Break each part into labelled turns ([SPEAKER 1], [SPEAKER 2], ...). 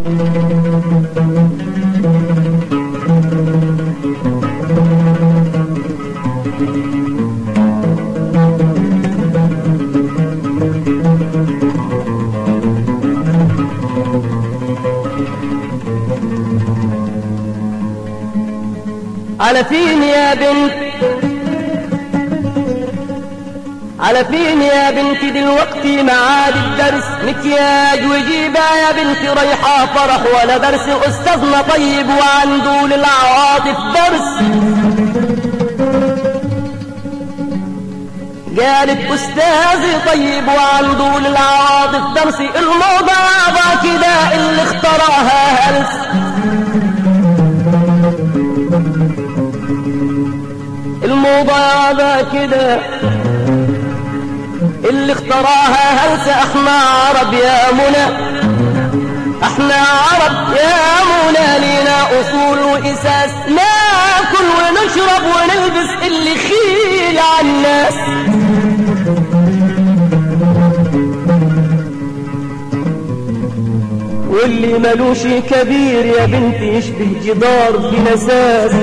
[SPEAKER 1] على فين يا بنت على فين يا بنتي دلوقتي معاد الدرس مكياج وجيبة يا بنتي رايحة فرح ولا درس أستاذنا طيب وعنده للعواطف درس قالت أستاذي طيب وعنده للعواطف درس الموضة كده اللي اخترعها هلس الموضة كده اللي اختراها هلس احنا عرب يا منى احنا عرب يا منى لينا اصول واساس ناكل ونشرب ونلبس اللي خيل على الناس واللي ملوش كبير يا بنتي يشبه جدار في نساس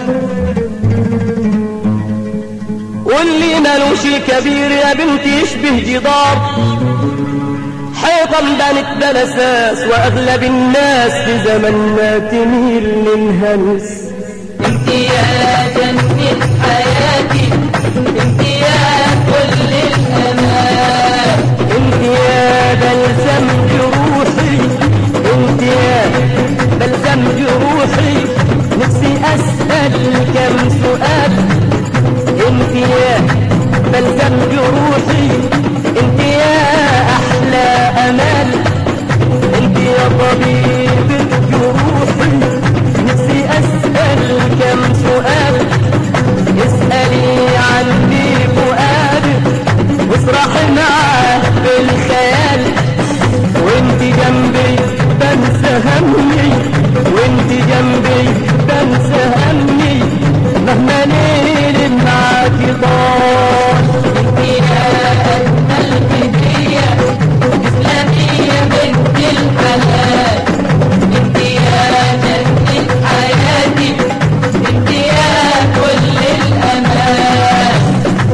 [SPEAKER 1] واللي ملوش كبير يا بنتي يشبه جدار حيطا بنت بلساس واغلب الناس في زمننا تميل للهلس
[SPEAKER 2] انت يا جنة حياتي انت يا كل الامان
[SPEAKER 1] انت يا بلسم جروحي انت يا بلسم جروحي نفسي اسال كم سؤال انت يا بلسم جروحي انت يا احلى امال انت يا طبيب جروحي نفسي اسال كم سؤال اسالي عني فؤادي واسرحي معاه بالخيال وانت جنبي بنسى همي وانت جنبي بنسى همي مهما ليل معاكي طال
[SPEAKER 2] انت يا اجمل هدية تسلمي يا بنت الحلال انت يا جنة حياتي انت يا كل الامان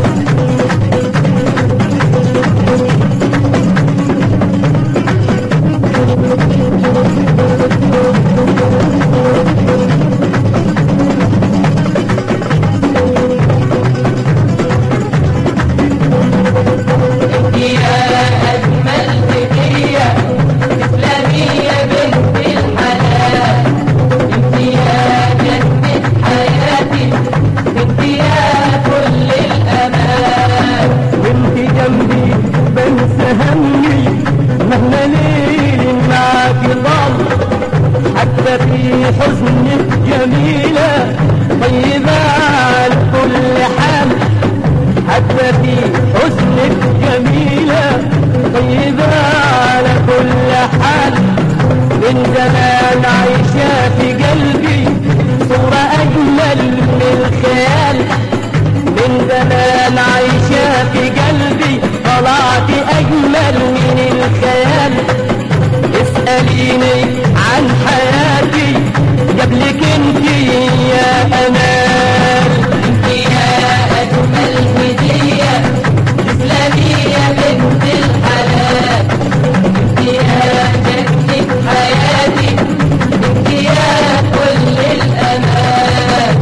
[SPEAKER 2] انت يا اجمل هدية تسلمي يا بنت الحلال انت يا جنة حياتي انت يا كل الامان
[SPEAKER 1] وانت جنبي بنسى همي مهما ليل معاكي ضل حتى في حزنك جميلة طيبة على كل حال حتى في حزنك جميلة طيبة على كل حال من زمان عايشة في قلبي صورة أجمل من الخيال من زمان عايشة في قلبي طلعت أجمل من الخيال اسأليني عن حياتي قبلك انت يا أمال
[SPEAKER 2] انت يا اجمل هدية تسلمي يا بنت الحلال انت يا جنة حياتي انت يا كل الامان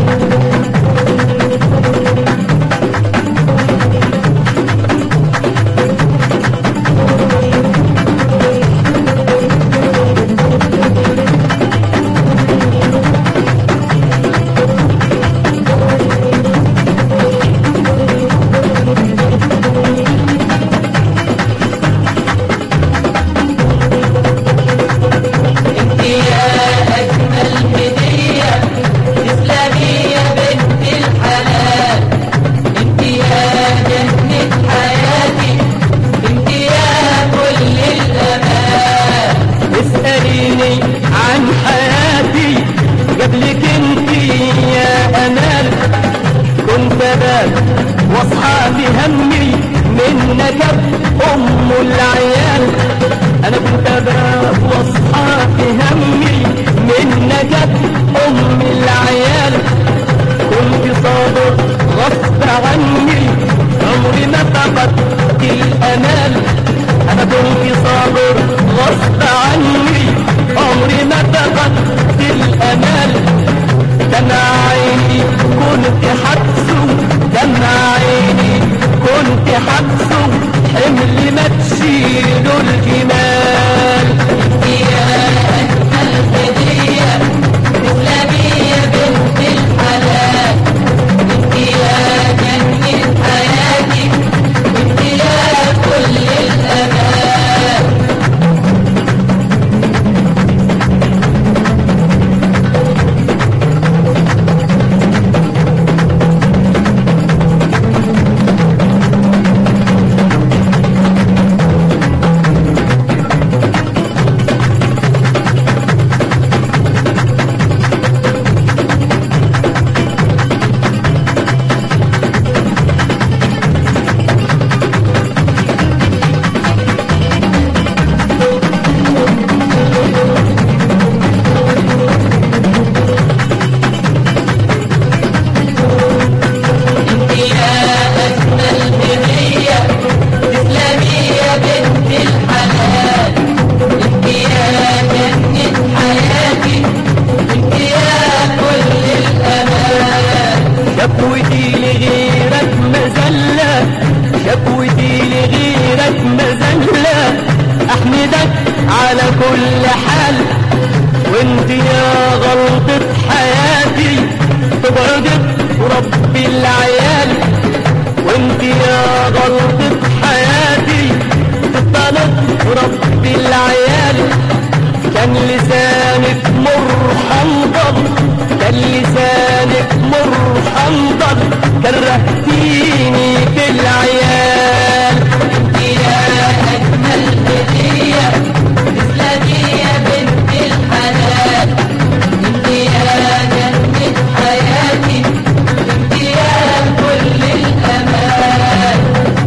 [SPEAKER 2] انت يا اجمل هدية تسلمي يا بنت الحلال انت يا جنة حياتي انت يا كل الامان
[SPEAKER 1] اسأليني عن حياتي قبلك انت يا أمال كنت بات واصحى بهمي من نكب أم العيال أنا كنت بات واصحى بهمي وقت الأمان أنا كنت صابر غصب عني عمري ما فقدت الأمان دمع عيني كنت حبسه دمع عيني كنت حبسه حمل ما تشيله الجمال
[SPEAKER 2] يا أجمل هدية تسلمي يا بنت الحلال انت يا جنة حياتي انت يا كل الأمان انت يا أجمل هدية تسلمي يا بنت الحلال انت يا جنة حياتي انت يا كل الأمان
[SPEAKER 1] شكوتي لغيرك مزلة شكوتي لغيرك مزلة أحمدك على كل حال وانت يا غلطة حياتي تبعدك رب العيال وانت يا غلطة حياتي تطلق رب العيال كان لسانك مر حنظل كان لسانك مر حنظل كرهتيني في العيال
[SPEAKER 2] انت يا أجمل هدية تسلمي يا بنت الحلال انت يا جنة حياتي انت يا كل الأمان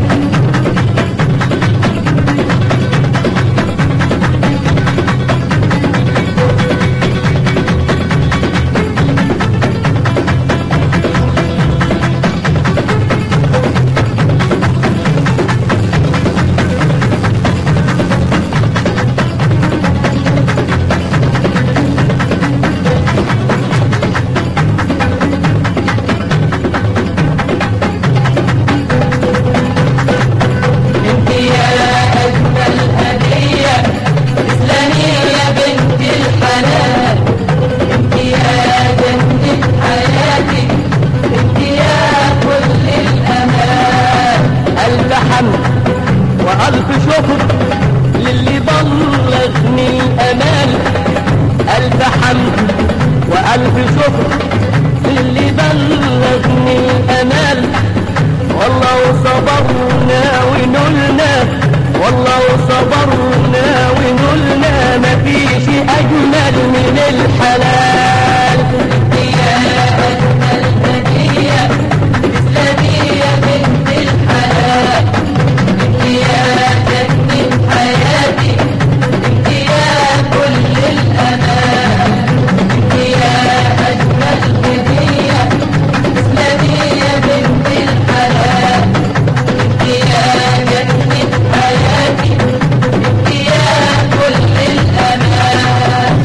[SPEAKER 2] انت يا أجمل هدية تسلمي يا بنت الحلال انت يا جنة حياتي انت يا كل الأمان
[SPEAKER 1] ألف حمد وألف شكر للي بلغني الأمان ألف حمد وألف شكر للي بلغني الأمان والله وصبرنا ونلنا والله وصبرنا ونلنا مفيش أجمل من الحلال
[SPEAKER 2] يا أجمل هدية تسلمي يا بنت الحلال انت يا جنة حياتي انت يا كل الأمان انت يا أجمل هدية تسلمي يا بنت الحلال انت يا جنة حياتي انت يا كل الأمان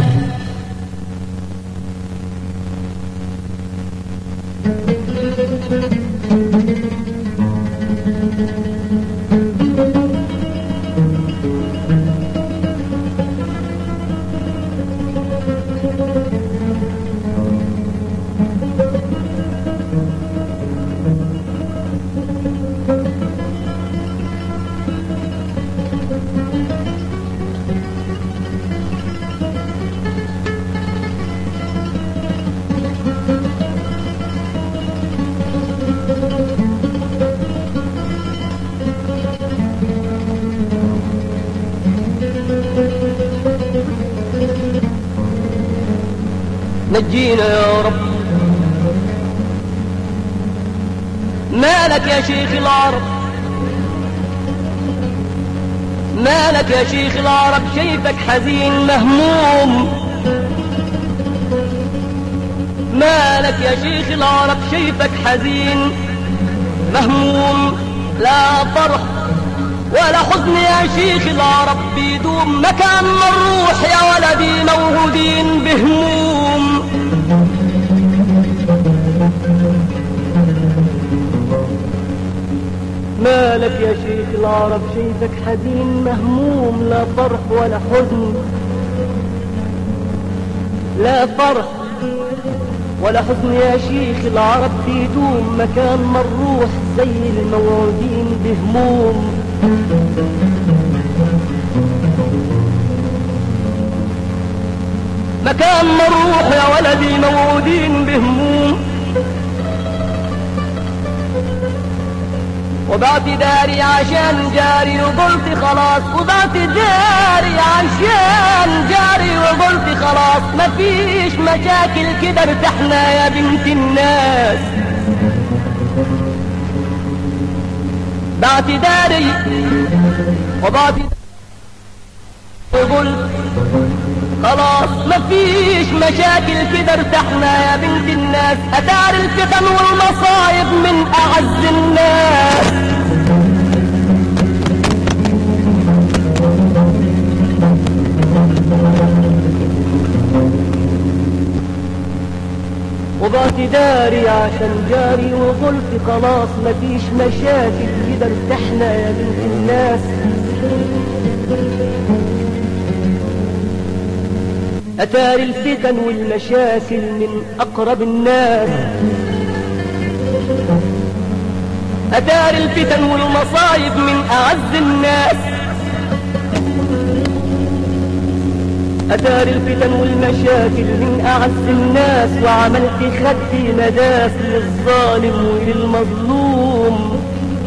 [SPEAKER 1] نجينا يا رب مالك يا شيخ العرب مالك يا شيخ العرب شايفك حزين مهموم مالك يا شيخ العرب شايفك حزين مهموم لا فرح ولا حزن يا شيخ العرب بيدوم مكان ما نروح يا ولدي موهودين بهموم مالك يا شيخ العرب شيفك حزين مهموم لا فرح ولا حزن لا فرح ولا حزن يا شيخ العرب في دوم مكان ما نروح زي الموعودين بهموم مكان ما نروح يا ولدي موعودين بهموم وبعت داري عشان جاري وقلت خلاص وبعت داري عشان جاري وقلت خلاص مفيش مشاكل كده ارتحنا يا بنت الناس بعت داري وبعت وقلت خلاص مفيش مشاكل كده ارتحنا يا بنت الناس اتار الفتن والمصايب من اعز الناس وبعت داري عشان جاري وقلت خلاص مفيش مشاكل كده ارتحنا يا بنت الناس أتاري الفتن والمشاكل من أقرب الناس أتاري الفتن والمصايب من أعز الناس أتاري الفتن والمشاكل من أعز الناس وعملت خدي مداس للظالم وللمظلوم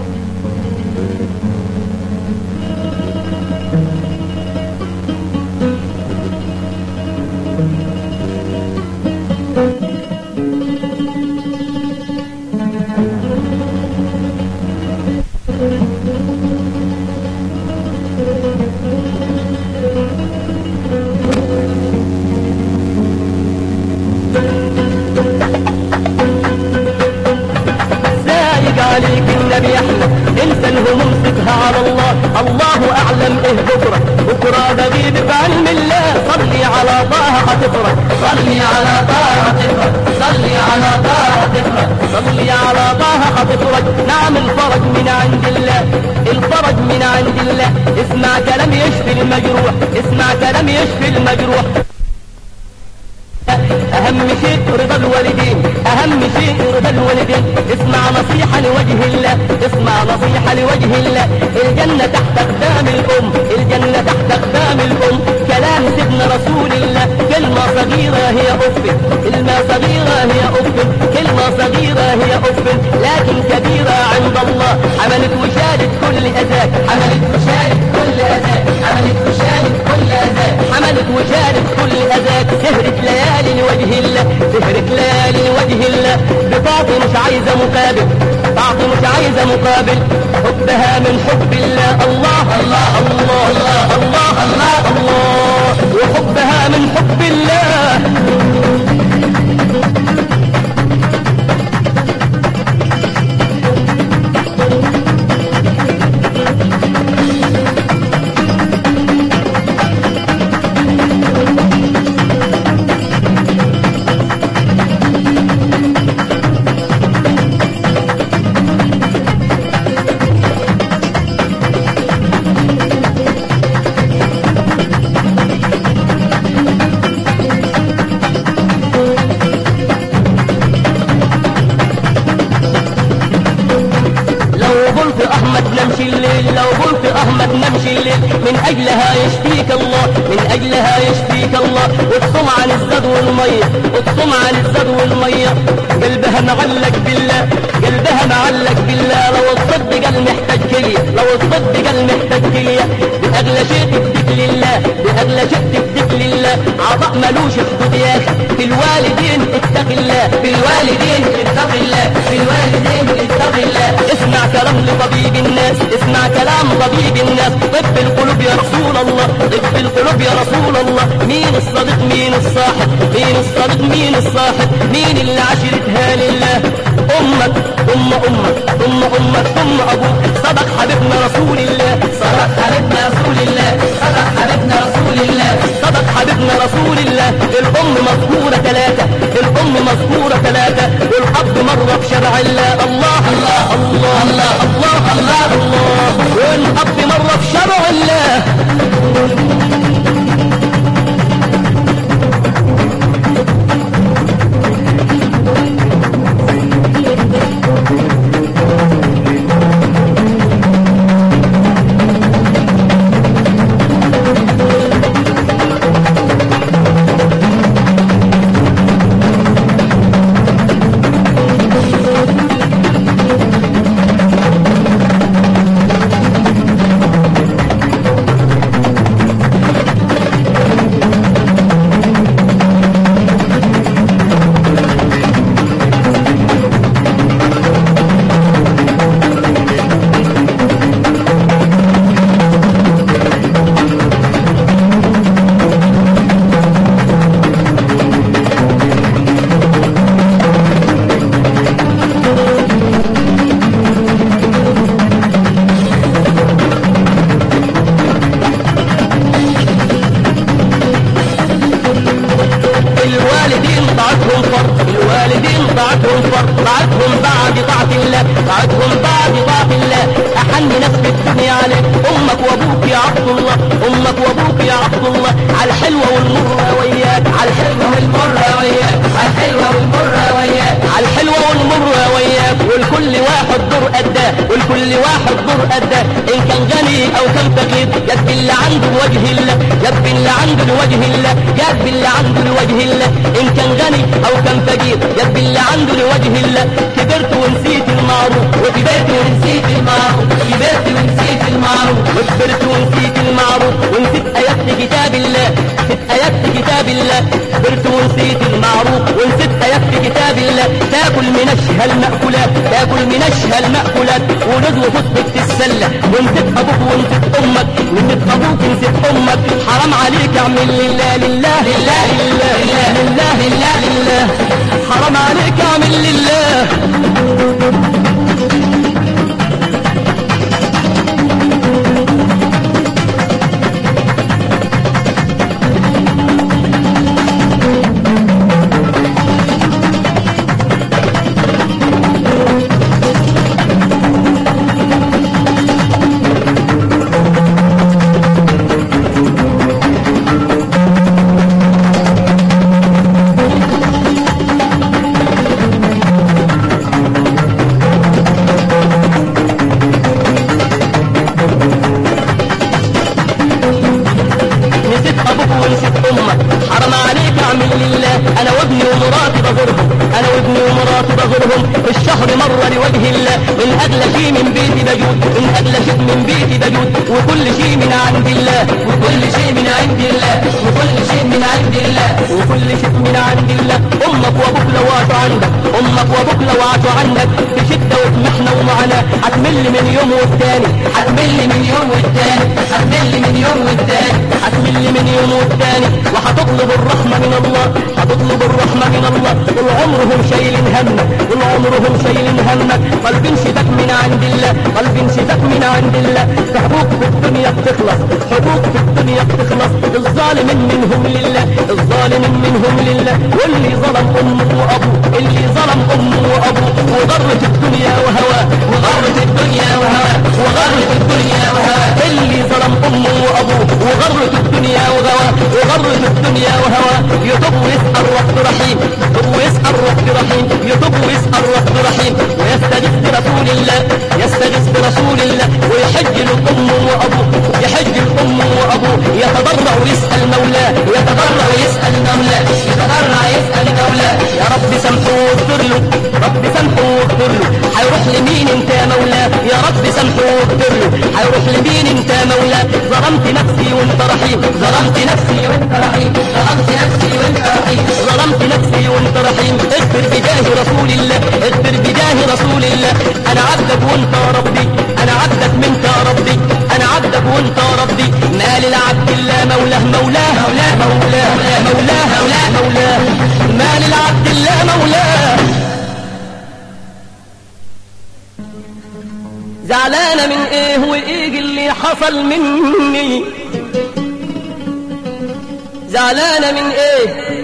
[SPEAKER 1] سايق عليك النبي احمد انسى الهموم سيبها على الله الله اعلم ايه بكره بكره بغيب بعلم الله صلي على طه هتفرح
[SPEAKER 2] صلي على طه تفرح صلي على طه تفرح
[SPEAKER 1] صلي على طه هتفرج نعم الفرج من عند الله الفرج من عند الله اسمع كلام يشفي المجروح اسمع كلام يشفي المجروح أهم شيء رضا الوالدين أهم شيء رضا الوالدين اسمع نصيحة لوجه الله اسمع نصيحة لوجه الله الجنة تحت أقدام الأم الجنة تحت أقدام الأم كلام سيدنا رسول الله كلمة صغيرة هي أف كلمة صغيرة هي أف كلمة صغيرة هي أف لكن كبيرة عند الله عملت وشالت كل أذاك
[SPEAKER 2] عملت وشالت كل أذى عملت وشالت كل أذى
[SPEAKER 1] عملت وشالت كل أذاك سهرت ليالي لوجه الله سهرت ليالي لوجه الله بطاعتي مش عايزة مقابل طاعتي مش عايزة مقابل حبها من حب الله الله الله الله الله الله الله الله وحبها من حب الله لو قلت احمد نمشي الليل لو قلت احمد نمشي الليل من اجلها يشفيك الله من اجلها يشفيك الله وتصوم عن الزاد والميه وتصوم عن الزاد والميه قلبها معلق بالله قلبها معلق بالله لو الصد قال محتاج كليه لو الصد قال محتاج كليه باغلى شيء تديك لله باغلى شيء تديك لله عطاء ملوش حدود يا اخي في الوالدين اتق الله
[SPEAKER 2] في الوالدين اتق الله في الوالدين اتق الله
[SPEAKER 1] اسمع كلام لطبيب الناس اسمع كلام طبيب الناس طب القلوب يا رسول الله طب القلوب يا رسول الله مين الصديق مين الصاحب مين الصديق مين الصاحب مين اللي عشرتها لله أمك ثم أمك ثم أمك ثم أبوك صدق حبيبنا رسول الله
[SPEAKER 2] صدق حبيبنا رسول الله صدق حبيبنا رسول الله
[SPEAKER 1] صدق حبيبنا رسول الله الأم مذكورة ثلاثة الأم مذكورة ثلاثة والأب مرة بشرع الله الله الله الله الله الله الله الله والأب مرة بشرع الله الوالدين طاعتهم فرض الوالدين طاعتهم فرض طاعتهم بعد طاعة الله طاعتهم بعد طاعة الله أحن ناس في الدنيا عليك أمك وأبوك يا عبد الله أمك وأبوك يا عبد الله على الحلوة والمرة وياك على الحلوة
[SPEAKER 2] والمرة وياك الحلوة والمرة وياك
[SPEAKER 1] على الحلوة والمرة وياك والكل واحد دور قداه والكل واحد دور قداه إن كان غني أو كان فقير يد اللي عنده لوجه الله يد اللي عنده لوجه الله يد اللي عنده لوجه الله إن كان غني أو كان فقير يد اللي عنده لوجه الله كبرت ونسيت المعروف وكبرت ونسيت المعروف كبرت ونسيت المعروف وكبرت ونسيت المعروف ونسيت آيات كتاب الله نسيت آيات كتاب الله كبرت ونسيت المعروف ونسيت آيات كتاب الله تاكل من أشهى المأكولات تاكل من أشهى المأكولات ونزل خطبة السلة ونسيت أبوك ونسيت أمك ونسيت أبوك ونسيت أمك حرام عليك اعمل لله لله لله لله لله لله لله حرام عليك اعمل لله نسيت ابوك ونسيت امك حرام عليك اعمل لله انا وابني ومراتي بزورهم انا وابني ومراتي بزورهم في الشهر مره لوجه الله من اغلى شيء من بيتي بجود من اغلى شيء من بيتي بجود وكل شيء من عند الله
[SPEAKER 2] وكل شيء من عند الله وكل شيء من عند الله
[SPEAKER 1] وكل شيء من عند الله امك وابوك لو عاشوا عندك امك وابوك لو عاشوا عندك في شده وفي محنه ومعاناه هتمل من يوم والتاني
[SPEAKER 2] هتمل من يوم والتاني هتمل من يوم والتاني
[SPEAKER 1] هتمل من يوم والتاني وهتطلب الرحمة من الله هتطلب الرحمة من الله طول عمرهم شايلين همك طول عمرهم شايلين همك قلب انشتك من عند الله قلب انشتك من عند الله في حقوق في الدنيا بتخلص حقوق في الدنيا بتخلص الظالم منهم لله الظالم منهم لله واللي ظلم امه وابوه اللي ظلم امه وابوه وغرت الدنيا وهواه
[SPEAKER 2] وغرت الدنيا وهواه وغرت الدنيا وهواه
[SPEAKER 1] اللي ظلم امه وابوه وغرت الدنيا وغواه وغرت الدنيا وهواه يطب ويسأل رب رحيم يطب ويسأل رب رحيم يطب ويسأل رب رحيم ويستغيث برسول الله يستغيث برسول الله ويحج الام وابوه يحج الام وابوه يتضرع ويسأل مولاه
[SPEAKER 2] يتضرع ويسأل مولاه يتضرع يسأل مولاه
[SPEAKER 1] يا رب سامحه واغفر له رب سامحه واغفر له هيروح لمين انت يا مولاه يا رب سامحه واغفر له هيروح لمين انت يا مولاه ظلمت نفسي وانت رحيم
[SPEAKER 2] ظلمت نفسي وانت رحيم ظلمت نفسي وانت رحيم
[SPEAKER 1] ظلمت نفسي وانت رحيم اغفر بجاه رسول الله اغفر بجاه رسول الله انا عبدك وانت ربي انا عبدك منك يا ربي انا عبدك وانت ربي ما للعبد الا مولاه مولاه مولاه مولاه مولاه مولاه مولاه ما للعبد الا مولاه زعلانة من ايه وايه اللي حصل مني زعلانة من ايه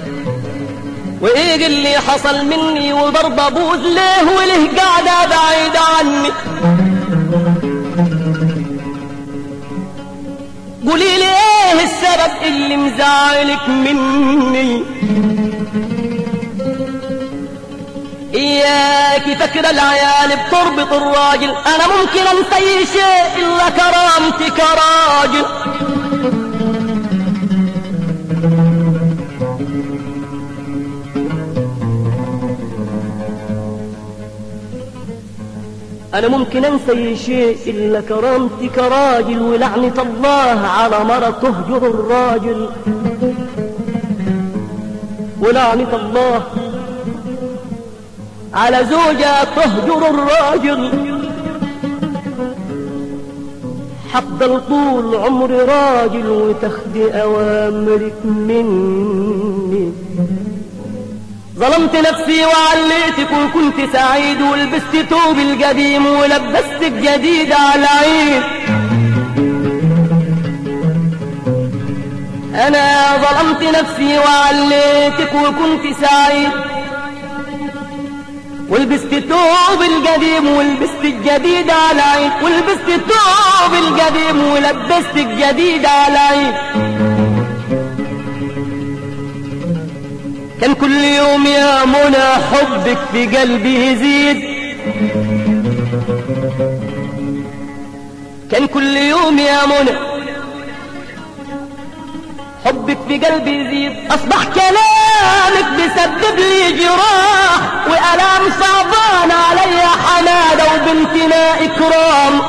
[SPEAKER 1] وايه اللي حصل مني وضرب ابوز ليه وليه قاعدة بعيدة عني قولي لي ايه السبب اللي مزعلك مني اياكي فاكرة العيال بتربط الراجل انا ممكن انسى اي شيء الا كرامتي كراجل أنا ممكن أنسى أي شيء إلا كرامتي كراجل ولعنة الله على مرة تهجر الراجل ولعنة الله على زوجة تهجر الراجل حفضل طول عمري راجل وتاخدي أوامرك مني ظلمت نفسي وعليتك وكنت سعيد ولبست توب القديم ولبستك جديد على العيد انا ظلمت نفسي وعليتك وكنت سعيد ولبست توب القديم ولبست الجديد على عيد ولبست توب القديم ولبست الجديد على عيد كان كل يوم يا منى حبك في قلبي يزيد كان كل يوم يا منى حبك في قلبي يزيد أصبح كلامك بيسبب لي جراح وألام صعبان علي حمادة وبنتنا إكرام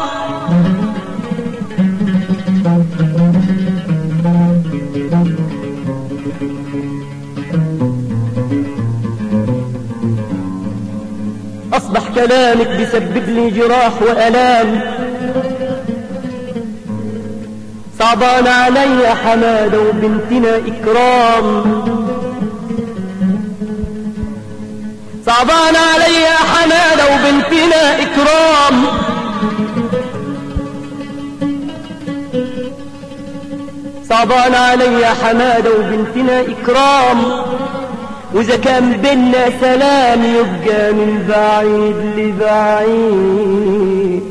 [SPEAKER 1] أصبح كلامك بيسبب لي جراح وألام صعبان علي حمادة وبنتنا إكرام صعبان علي حمادة وبنتنا إكرام صعبان علي حمادة وبنتنا إكرام وإذا كان بينا سلام يبقى من بعيد لبعيد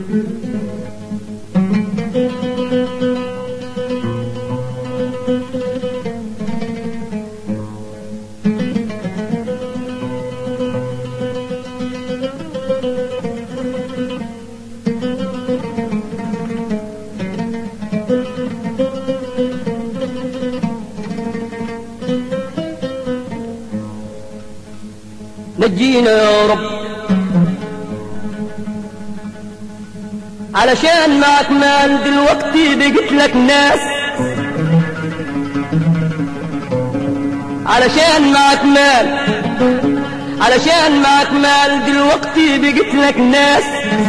[SPEAKER 1] نجينا يا رب علشان معك مال دلوقتي بقيت لك ناس علشان معك مال علشان معك مال دلوقتي بقيت لك ناس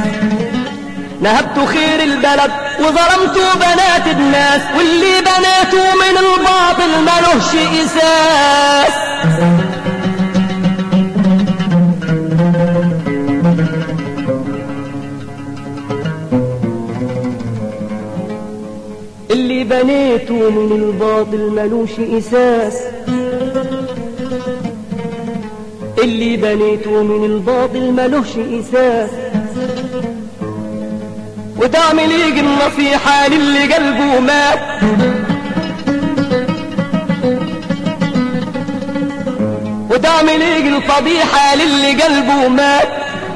[SPEAKER 1] نهبت خير البلد وظلمت بنات الناس واللي بناته من الباطل ملوش إساس اللي بنيته من الباطل ملوش إساس اللي بنيته من الباطل ملوش إساس وتعمل يجي النصيحة للي قلبه مات وتعمل يجي الفضيحة للي قلبه مات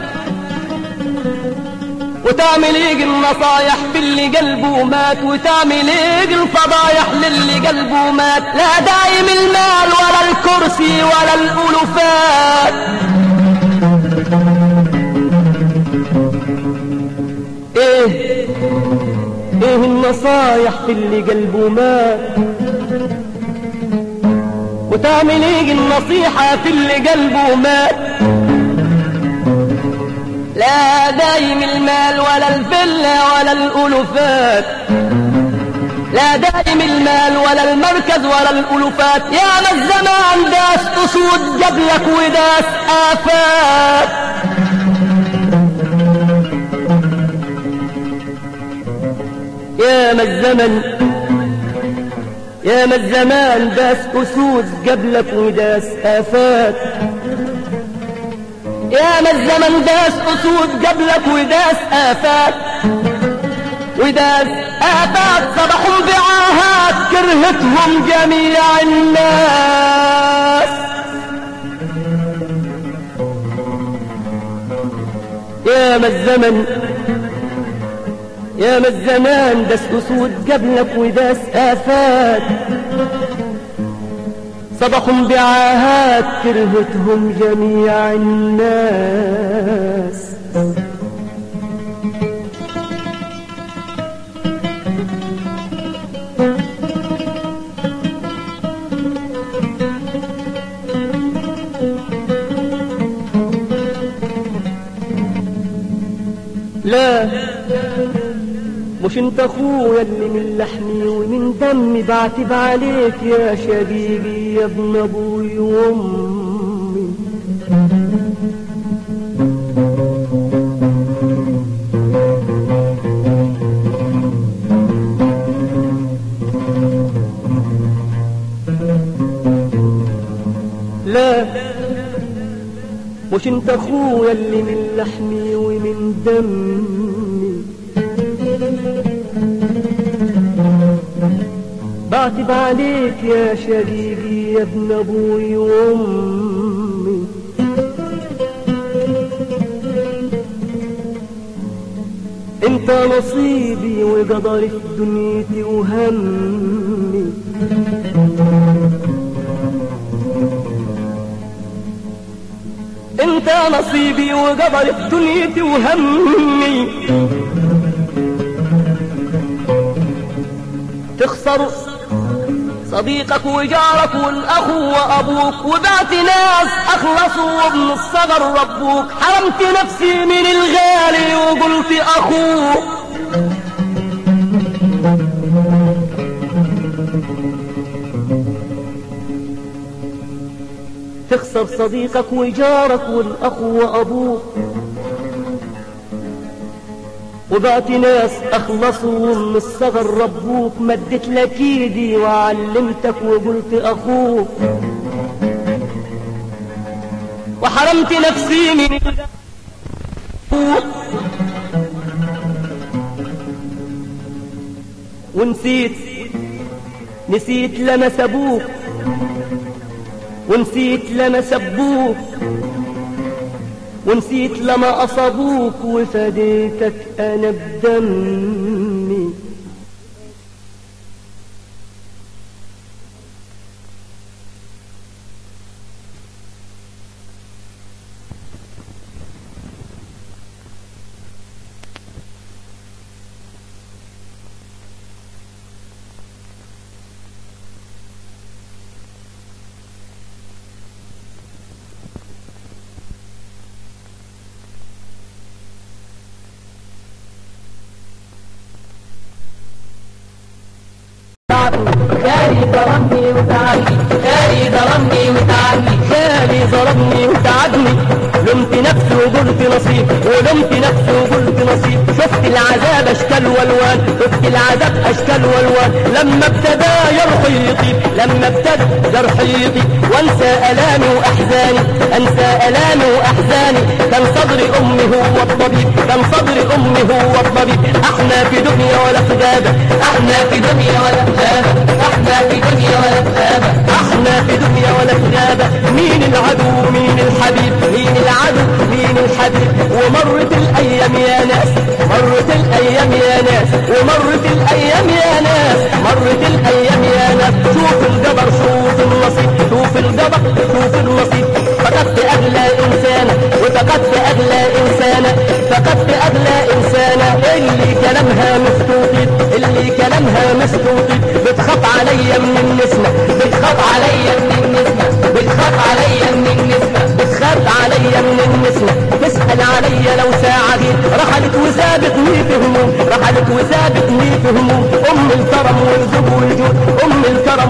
[SPEAKER 1] وتعمل يجي النصايح باللي قلبه مات وتعمل يجي الفضايح للي قلبه مات لا دايم المال ولا الكرسي ولا الألوفات ايه ايه النصايح في اللي قلبه مات وتعمل ايه النصيحة في اللي قلبه مات لا دايم المال ولا الفلة ولا الألوفات لا دايم المال ولا المركز ولا الألوفات يا ما الزمان داس أسود قبلك وداس آفات يا ما الزمن يا ما الزمان داس أسود قبلك وداس آفات يا ما الزمن داس أسود قبلك وداس آفات وداس آفات صبحوا بعاهات كرهتهم جميع الناس يا ما الزمن يا ما الزمان داس أسود قبلك وداس آفات صبحهم بعاهات كرهتهم جميع الناس لا مش انت اخويا اللي من لحمي ومن دمي بعتب عليك يا شبيبي يا ابن ابوي وامي لا مش انت اخويا اللي من لحمي ومن دمي بعتب عليك يا شريكي يا ابن ابوي وامي انت نصيبي وقدري في دنيتي وهمي انت نصيبي وقدري في دنيتي وهمي تخسر صديقك وجارك والاخ وابوك وبعت ناس اخلصوا وابن الصغر ربوك حرمت نفسي من الغالي وقلت اخوك تخسر صديقك وجارك والاخ وابوك وبعت ناس اخلصوا من الصغر ربوك مدت لك ايدي وعلمتك وقلت اخوك وحرمت نفسي من أخوك ونسيت نسيت لما سبوك ونسيت لما سبوك ونسيت لما أصابوك وفديتك أنا بدمي
[SPEAKER 2] خالي ضربني وتعبني خالي ضربني وتعبني
[SPEAKER 1] خالي ضربني وتعبني لمت نفسي وقلت نصيب ولمت نفسي وقلت نصيب شفت العذاب اشكال والوان شفت العذاب اشكال والوان لما ابتدى جرحي يطيب لما ابتدى جرحي يطيب وانسى الامي واحزاني انسى الامي واحزاني كان صدري امي هو الطبيب كان صدري امي هو الطبيب احنا في دنيا ولا في غابه
[SPEAKER 2] احنا في دنيا ولا في غابة احنا في دنيا ولا في غابة
[SPEAKER 1] احنا في دنيا ولا في غابة مين العدو مين الحبيب مين العدو مين الحبيب ومرت الايام يا ناس مرت الايام يا ناس ومرت الايام يا ناس مرت الايام يا ناس شوف القدر شوف النصيب شوف القدر شوف النصيب فقدت اغلى انسانة وفقدت اغلى انسانة فقدت اغلى انسانة اللي كلامها مفتوطي اللي كلامها مفتوطي بتخاف عليا من النسمة بتخاف عليا من النسمة بتخاف عليا من النسمة بتخاف عليا من النسمة تسأل عليا لو ساعة دي رحلت وسابتني في هموم رحلت وسابتني في هموم أم الكرم والذوق والجود أم الكرم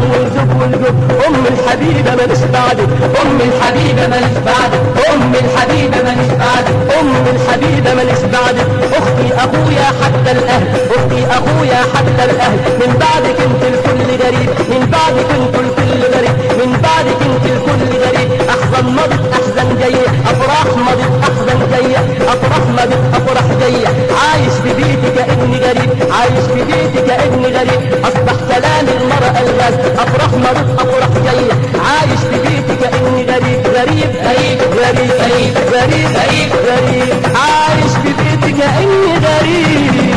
[SPEAKER 1] والمام والزب والجب ام الحبيبة ماليش بعدك
[SPEAKER 2] أم الحبيبة ماليش بعدك أم الحبيبة ماليش بعدك
[SPEAKER 1] ام الحبيبة ماليش بعدك اختي اخويا حتى الاهل اختي اخويا حتى الاهل من بعدك انت الكل غريب من بعدك انت الكل غريب من بعدك انت الكل غريب احزن مضت احزن جاية افراح مضت احزن جاية افراح مضت افراح جاية عايش في بيتي كاني غريب عايش في بيتي كاني غريب اصبح كلام المرأة الغاز افراح مضت افراح جاية عايش في بيتي كاني غريب غريب غريب غريب غريب غريب غريب غريب عايش في بيتي كاني غريب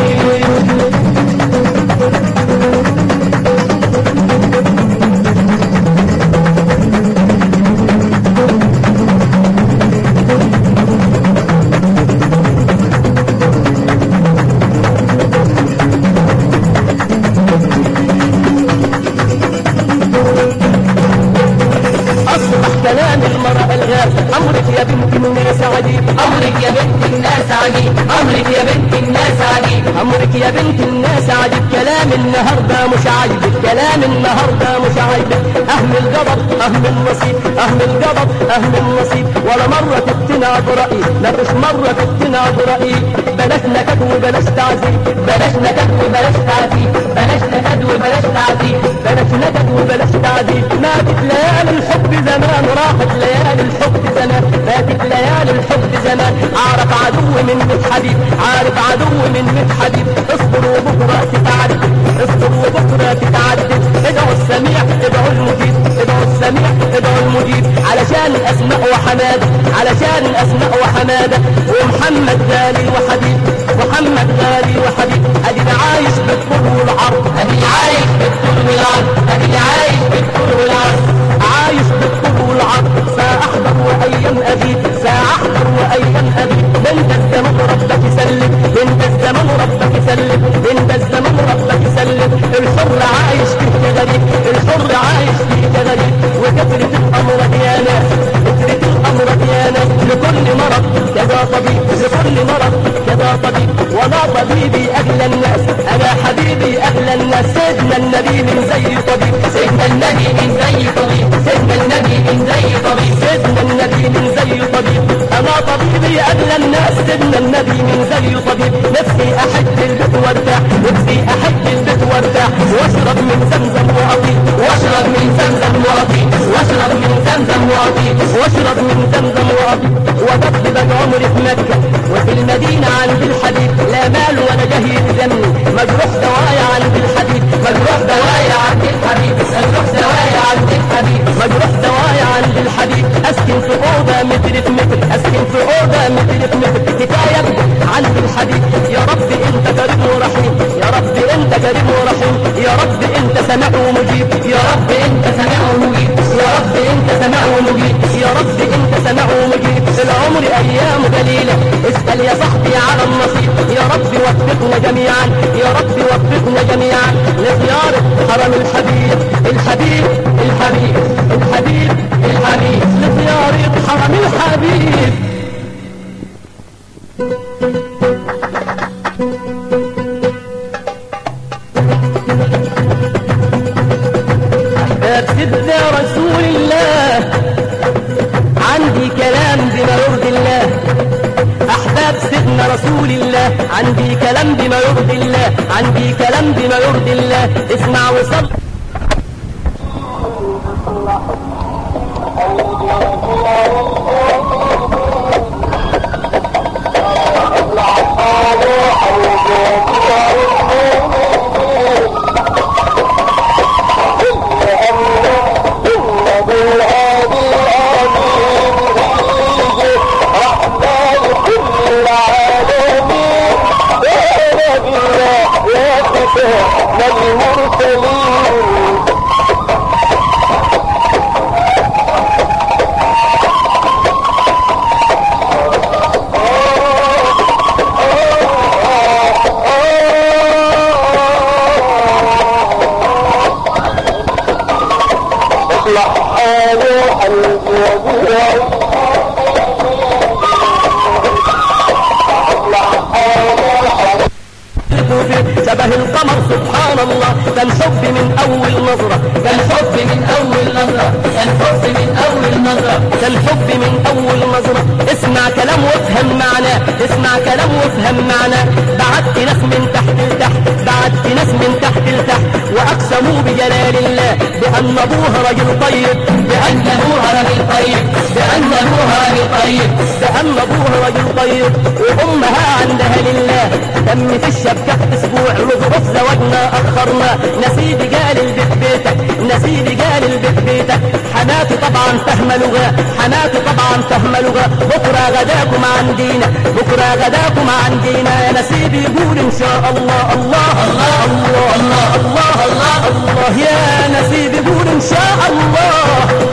[SPEAKER 1] أصبح كلام المرأة الغاز أمرك يا بنت الناس عجيب
[SPEAKER 2] أمرك يا بنت الناس عجيب أمرك يا بنت الناس عجيب
[SPEAKER 1] أمرك يا بنت الناس عجيب كلام النهاردة مش عاجبك كلام النهاردة مش عاجبك أهل الغضب أهل النصيب أهل الغضب أهل النصيب ولا مرة تقتنع برأيي لا مش مرة تقتنع برأيي بلاش نكد وبلاش تعذيب
[SPEAKER 2] بلاش نكد وبلاش تعذيب بلاش نكد وبلاش تعذيب
[SPEAKER 1] بلاش نكد وبلاش تعذيب ماتت ليالي الحب زمان راحت ليالي الحب زمان ماتت ليالي الحب زمان عارف عدو من ميت حبيب عارف عدو من ميت حبيب اصبر وبكرة تتعدد اصبر وبكرة تتعدد ادعوا السميع ادعوا المجيب ادعوا السميع ادعوا المجيب علشان اسماء وحمادة علشان اسماء وحمادة ومحمد غالي وحبيب محمد غالي وحبيب ادي عايش بالطول والعرض
[SPEAKER 2] أدي عايش بالطول والعرض أدي عايش بالطول والعرض
[SPEAKER 1] عايش بالطول والعرض سأحضر وأيام أبيد سأحضر وأيام أبيد من ده الزمن ربك يسلم من ده الزمن ربك يسلم من ده الزمن ربك يسلم الحر عايش فيه كغريب الحر عايش فيه كغريب وكثرة الأمراض يا ناس كثرة الأمراض يا ناس لكل مرض كذا طبيب لكل مرض كذا طبيب وما طبيبي أغلى الناس أنا حبيبي أغلى الناس سيدنا النبي من زي طبيب
[SPEAKER 2] سيدنا النبي من زي طبيب سيدنا النبي من زي طبيب
[SPEAKER 1] سيدنا النبي من زي طبيب انا طبيبي اغلى الناس سيدنا النبي من زي طبيب نفسي احج البيت وارتاح نفسي احج البيت وارتاح واشرب من زمزم واطيب
[SPEAKER 2] واشرب من زمزم وأطيب واشرب من زمزم وأطيب
[SPEAKER 1] واشرب من زمزم واطيب وبطلب عمري في مكة وفي المدينة عند الحبيب لا مال ولا جه يلزمني مجروح دوايا عند الحبيب مجروح
[SPEAKER 2] دوايا
[SPEAKER 1] دوايا
[SPEAKER 2] عند الحبيب الروح دوايا عند الحبيب
[SPEAKER 1] مجروح دوايا عند الحبيب اسكن في اوضه متر في متر اسكن في اوضه متر في متر كفايه ابدا عند الحبيب يا رب انت كريم ورحيم يا رب انت كريم ورحيم يا رب انت سميع ومجيب يا رب
[SPEAKER 2] أنت سميع ومجيب
[SPEAKER 1] يا رب انت سميع ومجيب يا رب انت سميع ومجيب العمر ايام قليله اسال يا صاحبي على النصيب يا رب وفقنا جميعا يا رب وفقنا جميعا لزياره حرم الحبيب الحبيب الحبيب الحبيب الحبيب لزياره حرم الحبيب أحباب سيدنا رسول الله عندي كلام بما يرضي الله أحباب سيدنا رسول الله عندي كلام بما يرضي الله عندي كلام بما يرضي الله اسمع وصل شبه القمر سبحان الله كان حب من أول نظرة
[SPEAKER 2] كان حب من أول نظرة كان حب من أول نظرة
[SPEAKER 1] كان حب من أول نظرة اسمع كلام وافهم معناه اسمع كلام وافهم معناه بعت ناس من تحت لتحت بعت ناس من تحت لتحت وأقسموا بجلال الله بأن أبوها رجل طيب
[SPEAKER 2] بأن أبوها رجل طيب بأن أبوها رجل طيب
[SPEAKER 1] بأن أبوها رجل طيب وأمها عندها لله تم في الشبكة أسبوع لظروف زواجنا أخرنا نسيبي قال البيت بيتك نسيبي قال البيت بيتك حماتي طبعا فاهمة لغة حماتي طبعا فاهمة لغة بكرة غداكم عندينا بكرة غداكم عندينا يا نسيبي يقول إن شاء الله الله الله الله الله الله الله, الله يا نسيبي يقول إن شاء الله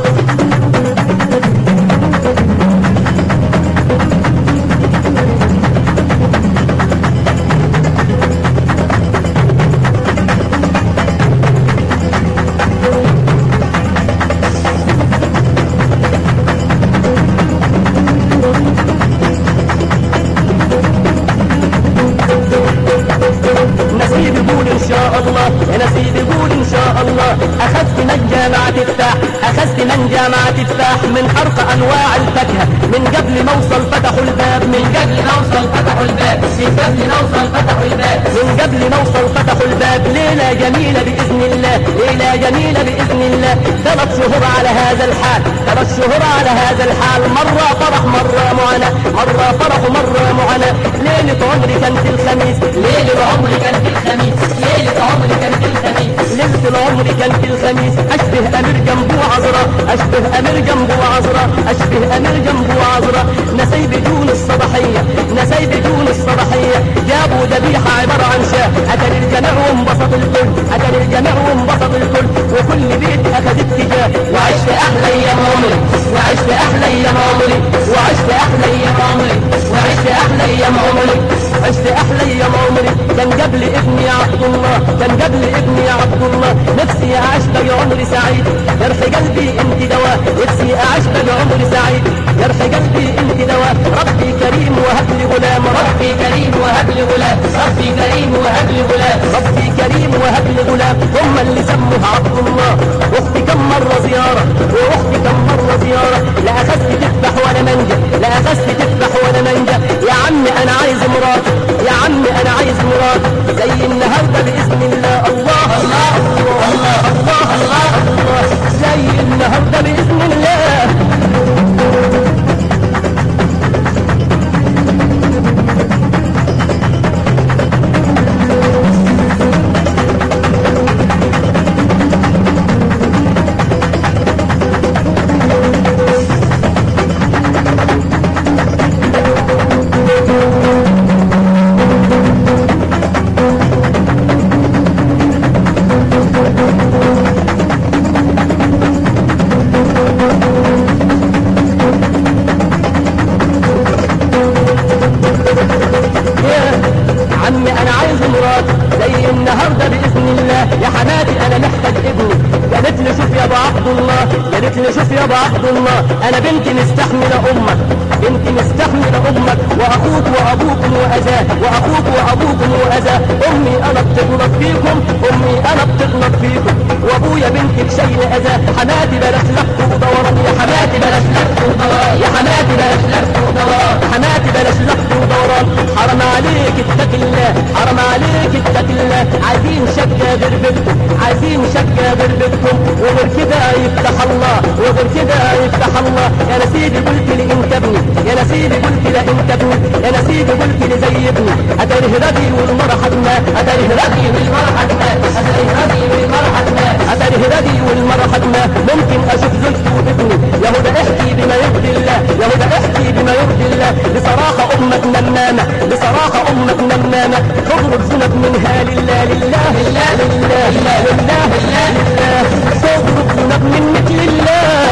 [SPEAKER 1] نسيب يقول ان شاء الله يا نسيب يقول ان شاء الله اخذت من جامعة تفتاح اخذت من جامعة تفتاح من ارقى انواع الفاكهة من قبل ما اوصل فتحوا الباب من
[SPEAKER 2] قبل ما أوصل فتحوا الباب من قبل ما أوصل فتحوا الباب
[SPEAKER 1] من قبل ما اوصل فتحوا الباب ليلة جميلة بإذن الله ليلة جميلة بإذن الله ثلاث شهور على هذا الحال ثلاث شهور على هذا الحال مرة فرح مرة معاناة مرة فرح ومرة معاناة ليلة عمري كانت الخميس
[SPEAKER 2] ليلة عمري كان في الخميس ليلة عمري كان في الخميس
[SPEAKER 1] ليلة العمر كان في الخميس أشبه أمير جنبه عذراء أشبه أمير جنبه عذراء أشبه أمير جنبه عذراء نسيب دون الصباحية نسيب دون الصباحية جابوا ذبيحة عبارة عن شاة أكل الجميع وانبسط الكل أكل الجميع وانبسط الكل وكل بيت أخذ اتجاه
[SPEAKER 2] وعشت أحلى أيام عمري وعشت أحلى أيام عمري وعشت أحلى أيام عمري وعشت أحلى أيام عمري
[SPEAKER 1] عشت أحلى أيام عمري كان قبل ابني يا عبد الله كان قبل ابني يا عبد الله نفسي أعيش بقى عمري سعيد جرح قلبي انت دواء نفسي أعيش بقى عمري سعيد جرح قلبي انت دواء ربي كريم وهب لي غلام
[SPEAKER 2] ربي كريم وهب لي غلام ربي كريم وهب لي غلام
[SPEAKER 1] ربي كريم وهب لي غلام هم اللي سموه عبد الله واختي كم مرة زيارة واختي كم مرة زيارة لا أخذت تذبح ولا منجا لا أخذت تذبح ولا منجا يا عمي أنا عايز مرات يا عمي أنا عايز مرات زي النهاردة بإذن الله الله الله الله الله الله الله زي النهاردة بإذن الله يا عمي انا عايز مرات زي النهارده باذن الله يا حماتي انا محتاج ابني يا ريت لي شوف يا ابو عبد الله يا ريت لي شوف يا ابو عبد الله انا بنتي مستحمله امك بنتي مستحمله امك واخوك وابوكم واذاه واخوك وابوكم واذاه امي انا بتغلط فيكم امي انا بتغلط فيكم وابويا بنتي بشيء اذاه حماتي بلاش لف ودوران يا حماتي بلاش لف ودوران يا حماتي بلاش لف ودوران حماتي بلاش لف ودوران حرام عليك اتق الله حرام عليك اتق الله عايزين شقة غير بيتكم عايزين شقة غير بيتكم وغير كده يفتح الله وغير كده يفتح الله يا نسيبي قلت لي انت ابني يا نسيبي قلت لي انت ابني يا نسيبي قلت لي زي ابني اتاره ربي والمرحة ما اتاره ربي والمرحة ما اتاره ربي والمرحة ما اتاره ربي والمرحة ما ممكن اشوف زوجتي وابني يا هدى احكي بما يرضي الله يا هدى احكي بما يرضي الله بصراحة امك نمامة بصراحة امك نمامة تخرج ذنب منها لله لله لله لله لله لله لله لله تخرج ذنب منك لله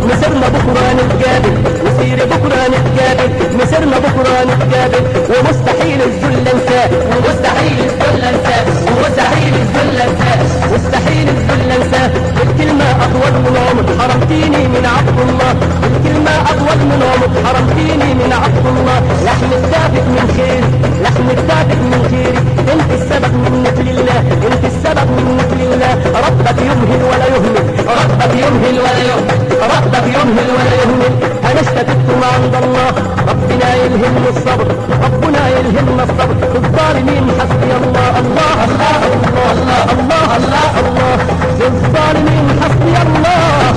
[SPEAKER 1] مسرنا بكرة نتقابل وسير بكرة نتقابل مسرنا بكرة نتقابل ومستحيل الذل انساه
[SPEAKER 2] ومستحيل الذل انساه ومستحيل الذل انساه
[SPEAKER 1] مستحيل الذل انساه الكلمة أطول من عمر حرمتيني من عبد الله الكلمة أطول من عمر حرمتيني من عبد الله لحم الثابت من خيري لحم الثابت من خيري انت السبب منك لله انت السبب منك لله ربك يمهل ولا يهمل
[SPEAKER 2] ربك يمهل ولا يهمل
[SPEAKER 1] ربك يمهل ولا يهمل انا اشتدت ما عند الله ربنا يلهمنا الصبر ربنا يلهمنا الصبر في الظالمين حسبي الله الله الله الله الله الله الله الله في الظالمين حسبي الله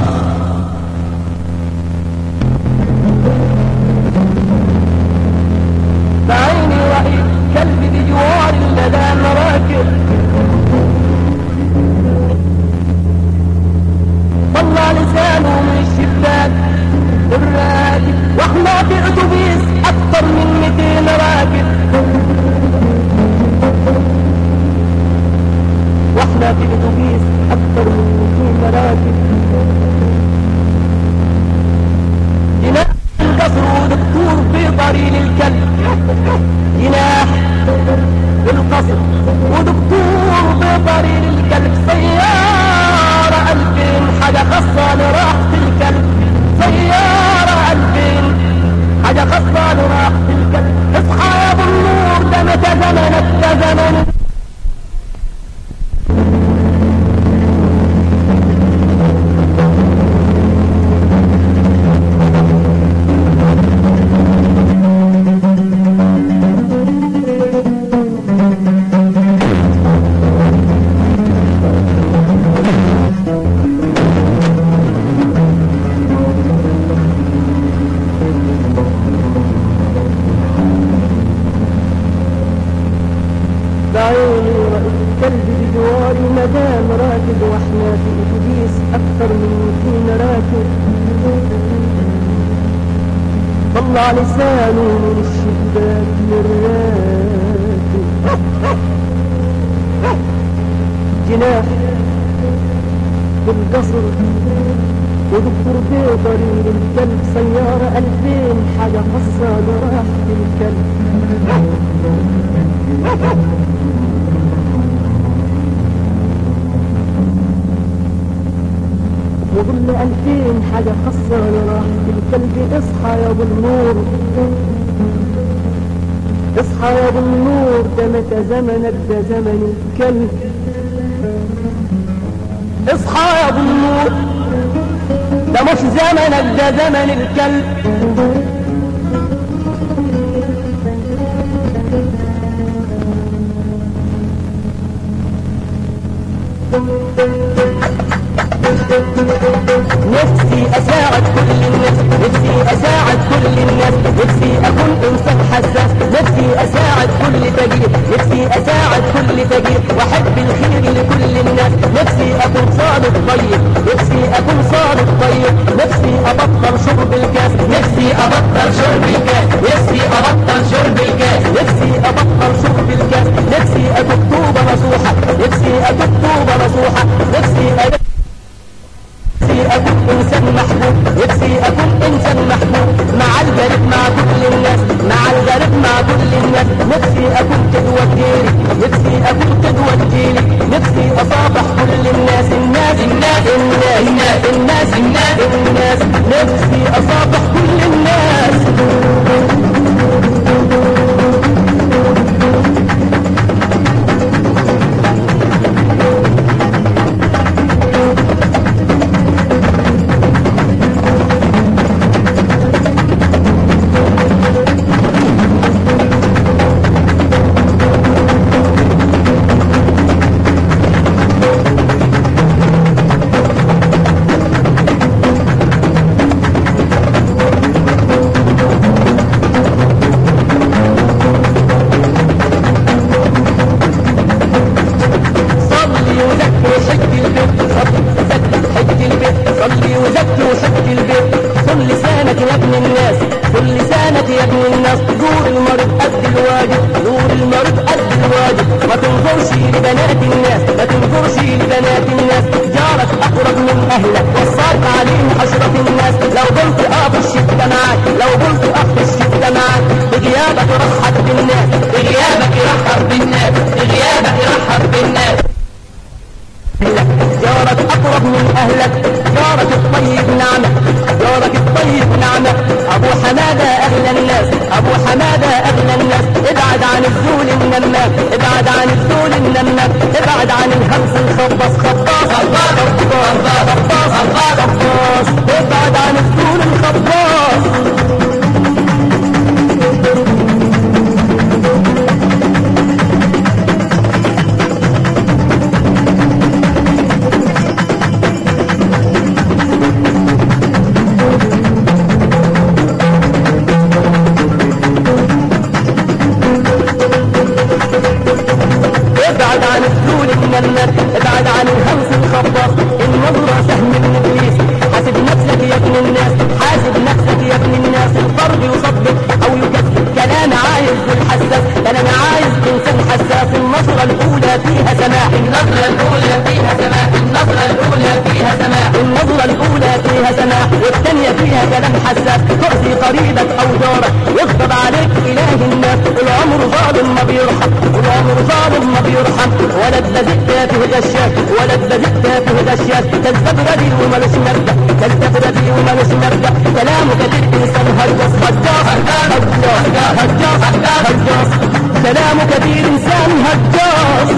[SPEAKER 1] بعيني رأيت كلب بجوار لدى مراكب طلع لسانه من الشباك الراكب واحنا في اتوبيس اكتر من 200 راكب واحنا في اتوبيس اكتر من 200 راكب جناح القصر ودكتور في طريق الكلب جناح القصر ودكتور في طريق الكلب سيارة ألفين حاجة خاصة لراحة الكلب سيارة ألفين حاجة خاصة لراحة الكلب اصحى يا ابو النور ده متى زمنك ده زمن بعيني رأيت كلب بجواري مدام راكد واحنا في اتوبيس اكثر من 200 راكب طلع لسانه من الشباك للراكب جناح في القصر ودكتور بيطري للكلب سيارة ألفين حاجة خاصة لراحة الكلب وظل ألفين حاجة خاصة لراحة الكلب اصحى يا ابو النور اصحى يا ابو النور ده متى زمنك ده زمن الكلب اصحى يا ابو النور ده مش زمنك ده زمن الكلب نفسي اساعد كل الناس نفسي اساعد كل الناس نفسي اكون انسان حساس نفسي اساعد كل فقير نفسي اساعد كل فقير واحب الخير لكل الناس نفسي اكون صادق طيب نفسي اكون صادق طيب نفسي ابطل شرب الكاس
[SPEAKER 2] نفسي ابطل شرب الكاس نفسي ابطل شرب الكاس
[SPEAKER 1] نفسي ابطل شرب الكاس نفسي اكون توبه نصوحه نفسي اكون توبه نصوحه نفسي أكون نفسي أكون إنسان محبوب نفسي أكون إنسان محبوب مع الغريب مع كل الناس مع الغريب مع كل الناس نفسي أكون قدوة جيلي نفسي أكون قدوة جيلي نفسي أصافح كل الناس الناس الناس الناس الناس الناس الناس نفسي أصافح كل الناس فيها كلام حساس تؤذي قريبك او جارك يغضب عليك اله الناس العمر ظالم ما بيرحم العمر ظالم ما بيرحم ولد بذيء تافه غشاش ولد بذيء تافه غشاش كذاب ردي ومالوش مبدا كذاب ردي ومالوش مبدا كلامه كتير انسان هجاص هجاص هجاص هجاص هجاص كلامه كبير انسان هجاص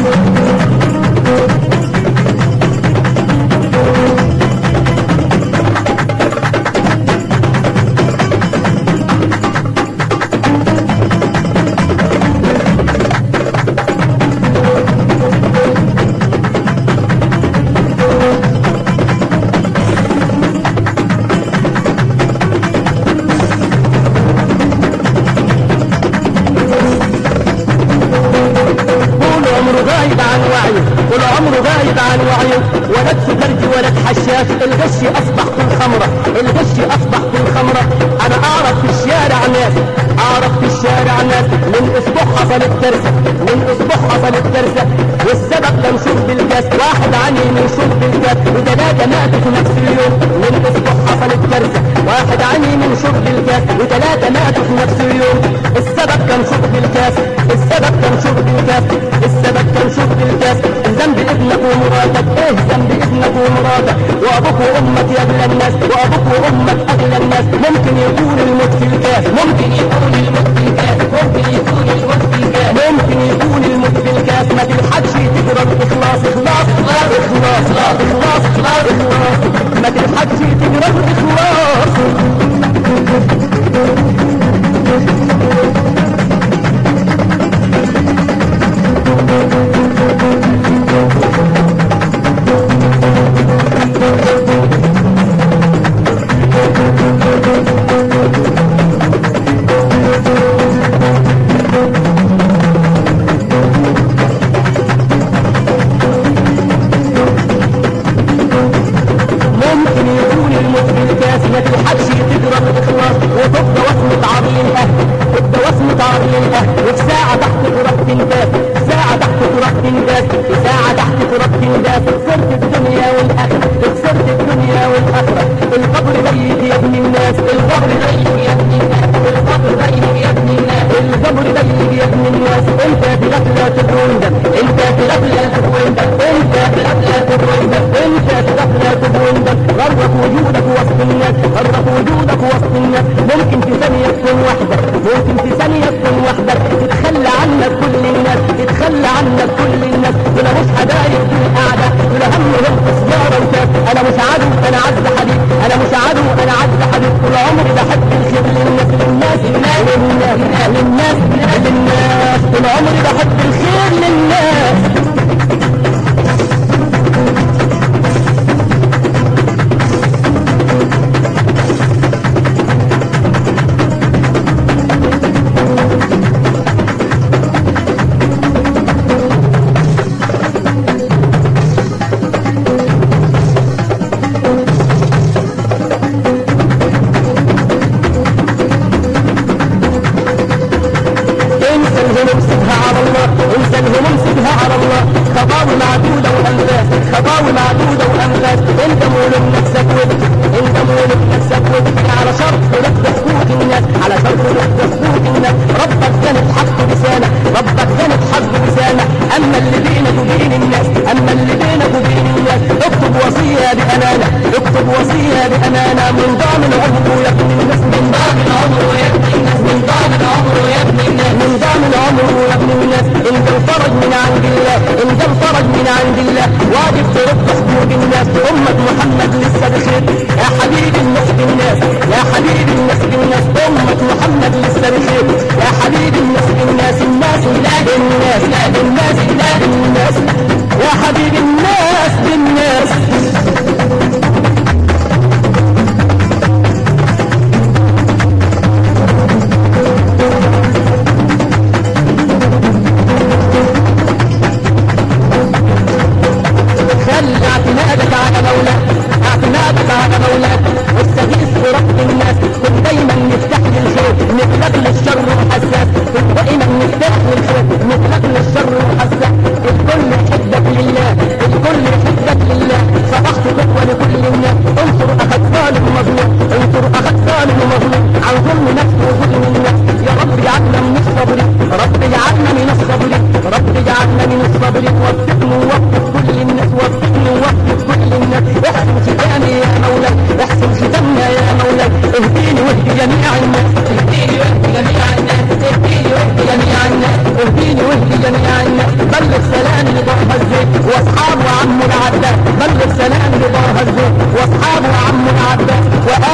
[SPEAKER 1] طول عمره غايب عن وعيه طول عمره غايب عن وعيه ولد سكرج ولد حشاش الغش اصبح في الخمرة الغش اصبح في الخمرة انا اعرف في الشارع ناس اعرف في الشارع ناس من اسبوع حصلت كارثة من اسبوع حصلت كارثة والسبب كان شرب الكاس واحد عني من شرب الكاس وثلاثة ماتوا في نفس اليوم من اسبوع حصلت كارثة واحد عني من شرب الكاس وثلاثة ماتوا في نفس اليوم السبب كان شرب الكاس السبب كان شرب الكاس السبب كان شرب الكاس ذنب ابنك ومراتك ايه ذنب ابنك ومراتك وابوك وامك يا اغلى الناس وابوك وامك اغلى الناس ممكن يكون الموت في الكاس ممكن يكون الموت في الكاس ممكن يكون الموت في الكاس ممكن يكون الموت في الكاس ما تلحقش تقرا الاخلاص اخلاص اخلاص اخلاص اخلاص اخلاص اخلاص ما تلحقش تقرا الاخلاص ممكن يكون الموت في الكاس ما تلحقش تقرا الاخلاص وتبقى وصمة عظيم اهل تبقى وصمة عظيم اهل وفي ساعة تحت تراب تنداس ساعة تحت تراب تنداس في ساعة تحت تراب تنداس خسرت الدنيا والاخرة خسرت الدنيا والاخرة القبر ضيق يا ابن الناس القبر ضيق يا ابن الناس القبر ضيق يا ابن الناس القبر ضيق يا ابن الناس انت في غفلة تتوندم انت في غفلة تتوندم انت في غفلة تتوندم انت في غفلة تتوندم غرق وجودك وسط الناس غرق وجودك وسط الناس ممكن في ثانية تكون وحدك ممكن في ثانية تكون وحدك تتخلى عنك كل الناس تتخلى عنك كل الناس دول مش حبايب دول قاعدة دول همهم سجارة وكاس انا مش عدو انا عز حبيب انا مش عدو انا عز حبيب طول عمري بحب الخير للناس للناس للناس للناس للناس طول عمري بحب الخير للناس انسى الهموم سيبها على الله انسى الهموم سيبها على الله خطاوي معدودة وأنغاز خطاوي معدودة وأنغاز انت مولد نفسك وابكي انت مولد نفسك وابكي على شرط ولد حقوق الناس على شرط ولد حقوق الناس ربك كانت حق بسانة ربك كانت حق بسانة أما اللي بينك وبين الناس أما اللي بينك وبين الناس اكتب وصية بأمانة اكتب وصية بأمانة من ضامن عمره يا ابن الناس من ضامن عمره يا ابن الناس من ضامن عمره يا ابن الناس من ضامن عمره يا ابن الناس انت الفرج من عند الله انت الفرج من عند الله واجب ترد حقوق الناس امة محمد لسه بخير يا حبيبي الناس بالناس يا حبيبي الناس بالناس امة محمد لسه بخير يا حبيبي الناس بالناس الناس لا بالناس لا بالناس لا بالناس يا حبيبي الناس بالناس اهديني واهدي جميع الناس
[SPEAKER 2] اهديني واهدي جميع الناس اهديني واهدي جميع الناس
[SPEAKER 1] اهديني واهدي جميع الناس بلغ سلامي لضرها الزيت واصحابه وعمه العباس بلغ سلامي لضرها الزيت واصحابه وعمه العباس